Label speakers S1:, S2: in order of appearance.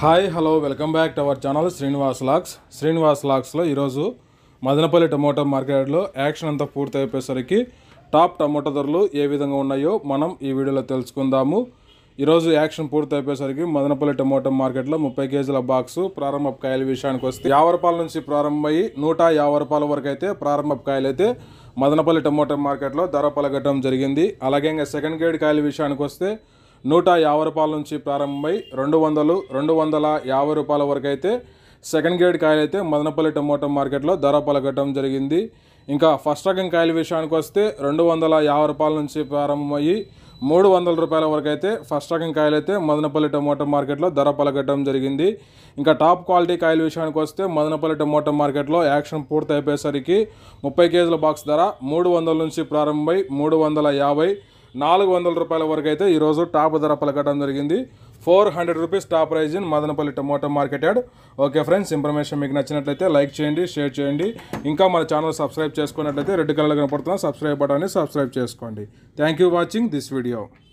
S1: hi hello welcome back to our channel Srinivas లాక్స్ శ్రీనివాస్ లాక్స్లో ఈరోజు మదనపల్లి టమోటా మార్కెట్లో యాక్షన్ అంతా పూర్తి అయిపోయేసరికి టాప్ టమోటా ధరలు ఏ విధంగా ఉన్నాయో మనం ఈ వీడియోలో తెలుసుకుందాము ఈరోజు యాక్షన్ పూర్తి అయిపోయేసరికి మదనపల్లి టమోటా మార్కెట్లో ముప్పై కేజీల బాక్సు ప్రారంభ కాయల విషయానికి వస్తే యాభై రూపాయల నుంచి ప్రారంభమయ్యి నూట యాభై రూపాయల వరకు అయితే ప్రారంభ కాయలు అయితే మదనపల్లి టమోటా మార్కెట్లో ధర పలకటం జరిగింది అలాగే ఇంకా సెకండ్ గ్రేడ్ కాయల విషయానికి వస్తే నూట యాభై రూపాయల నుంచి ప్రారంభమై రెండు వందలు రెండు వందల యాభై రూపాయల వరకు అయితే సెకండ్ గ్రేడ్ కాయలు అయితే మదనపల్లి టమోటా మార్కెట్లో ధర పలకటం జరిగింది ఇంకా ఫస్ట్ రకం కాయల విషయానికి వస్తే రెండు వందల యాభై రూపాయల నుంచి ప్రారంభమయ్యి మూడు వందల రూపాయల వరకు అయితే ఫస్ట్ రకం కాయలు అయితే మదనపల్లి టమోటా మార్కెట్లో ధర పలకటం జరిగింది ఇంకా టాప్ క్వాలిటీ కాయల విషయానికి వస్తే మదనపల్లి టమోటా మార్కెట్లో యాక్షన్ పూర్తి అయిపోయేసరికి ముప్పై కేజీల బాక్స్ ధర మూడు వందల నుంచి ప్రారంభమై మూడు వందల యాభై నాలుగు వందల రూపాయల వరకు అయితే ఈరోజు టాప్ ధర పలకటం జరిగింది four hundred rupees top price in Madanapalle tomato market yard okay friends information మీకు నచ్చినట్లయితే లైక్ చేయండి షేర్ చేయండి ఇంకా మన ఛానల్ సబ్స్క్రైబ్ చేసుకున్నట్లయితే రెడ్ కలర్ కనపడుతున్న సబ్స్క్రైబ్ బటన్ని సబ్స్క్రైబ్ చేసుకోండి thank you watching this video